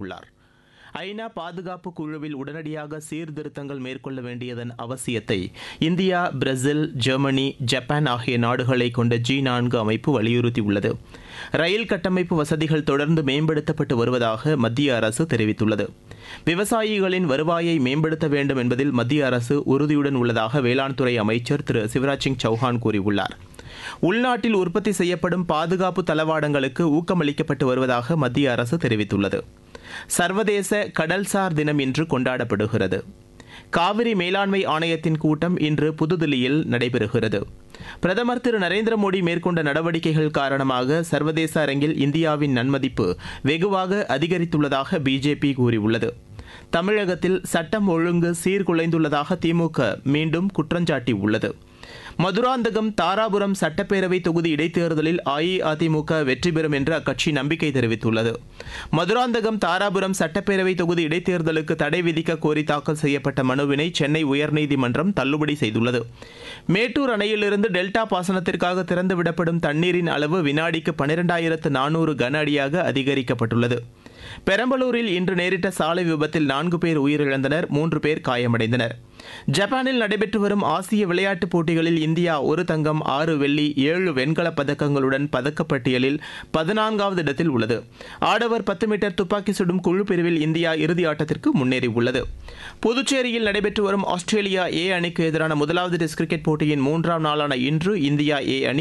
கூறியுள்ளார் ஐநா பாதுகாப்பு குழுவில் உடனடியாக சீர்திருத்தங்கள் மேற்கொள்ள வேண்டியதன் அவசியத்தை இந்தியா பிரேசில் ஜெர்மனி ஜப்பான் ஆகிய நாடுகளை கொண்ட ஜி நான்கு அமைப்பு வலியுறுத்தியுள்ளது ரயில் கட்டமைப்பு வசதிகள் தொடர்ந்து மேம்படுத்தப்பட்டு வருவதாக மத்திய அரசு தெரிவித்துள்ளது விவசாயிகளின் வருவாயை மேம்படுத்த வேண்டும் என்பதில் மத்திய அரசு உறுதியுடன் உள்ளதாக வேளாண் துறை அமைச்சர் திரு சிவராஜ் சிங் சௌஹான் கூறியுள்ளார் உள்நாட்டில் உற்பத்தி செய்யப்படும் பாதுகாப்பு தளவாடங்களுக்கு ஊக்கமளிக்கப்பட்டு வருவதாக மத்திய அரசு தெரிவித்துள்ளது சர்வதேச கடல்சார் தினம் இன்று கொண்டாடப்படுகிறது காவிரி மேலாண்மை ஆணையத்தின் கூட்டம் இன்று புதுதில்லியில் நடைபெறுகிறது பிரதமர் திரு நரேந்திர மோடி மேற்கொண்ட நடவடிக்கைகள் காரணமாக சர்வதேச அரங்கில் இந்தியாவின் நன்மதிப்பு வெகுவாக அதிகரித்துள்ளதாக பிஜேபி கூறியுள்ளது தமிழகத்தில் சட்டம் ஒழுங்கு சீர்குலைந்துள்ளதாக திமுக மீண்டும் குற்றஞ்சாட்டியுள்ளது மதுராந்தகம் தாராபுரம் சட்டப்பேரவை தொகுதி இடைத்தேர்தலில் அஇஅதிமுக வெற்றி பெறும் என்று அக்கட்சி நம்பிக்கை தெரிவித்துள்ளது மதுராந்தகம் தாராபுரம் சட்டப்பேரவை தொகுதி இடைத்தேர்தலுக்கு தடை விதிக்க கோரி தாக்கல் செய்யப்பட்ட மனுவினை சென்னை உயர்நீதிமன்றம் தள்ளுபடி செய்துள்ளது மேட்டூர் அணையிலிருந்து டெல்டா பாசனத்திற்காக திறந்துவிடப்படும் தண்ணீரின் அளவு வினாடிக்கு பனிரெண்டாயிரத்து நானூறு கன அடியாக அதிகரிக்கப்பட்டுள்ளது பெரம்பலூரில் இன்று நேரிட்ட சாலை விபத்தில் நான்கு பேர் உயிரிழந்தனர் மூன்று பேர் காயமடைந்தனர் ஜப்பானில் நடைபெற்று வரும் ஆசிய விளையாட்டுப் போட்டிகளில் இந்தியா ஒரு தங்கம் ஆறு வெள்ளி ஏழு வெண்கலப் பதக்கங்களுடன் பதக்கப்பட்டியலில் பதினான்காவது இடத்தில் உள்ளது ஆடவர் பத்து மீட்டர் துப்பாக்கி சுடும் குழு பிரிவில் இந்தியா இறுதி ஆட்டத்திற்கு முன்னேறியுள்ளது புதுச்சேரியில் நடைபெற்று வரும் ஆஸ்திரேலியா ஏ அணிக்கு எதிரான முதலாவது டெஸ்ட் கிரிக்கெட் போட்டியின் மூன்றாம் நாளான இன்று இந்தியா ஏ அணி